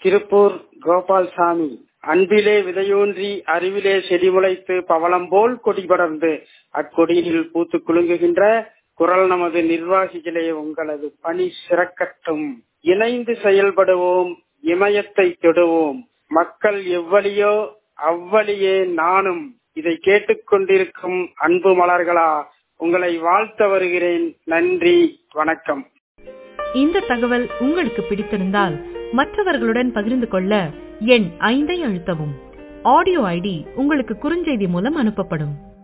திருப்பூர் கோபால்சாமி அன்பிலே விதையூன்றி அறிவிலே செடிமுளைத்து பவளம் போல் கொடி படர்ந்து அக்கொடியில் பூத்து குலுங்குகின்ற குரல் நமது நிர்வாகிகளே உங்களது பணி சிறக்கட்டும் இணைந்து செயல்படுவோம் இமயத்தை தொடுவோம் மக்கள் எவ்வளியோ அவ்வழியே நானும் இதை கேட்டுக்கொண்டிருக்கும் அன்பு மலர்களா உங்களை வாழ்த்த வருகிறேன் நன்றி வணக்கம் இந்த தகவல் உங்களுக்கு பிடித்திருந்தால் மற்றவர்களுடன் பகிர்ந்து கொள்ள எண் ஐந்தை அழுத்தவும் ஆடியோ ஐடி உங்களுக்கு குறுஞ்செய்தி மூலம் அனுப்பப்படும்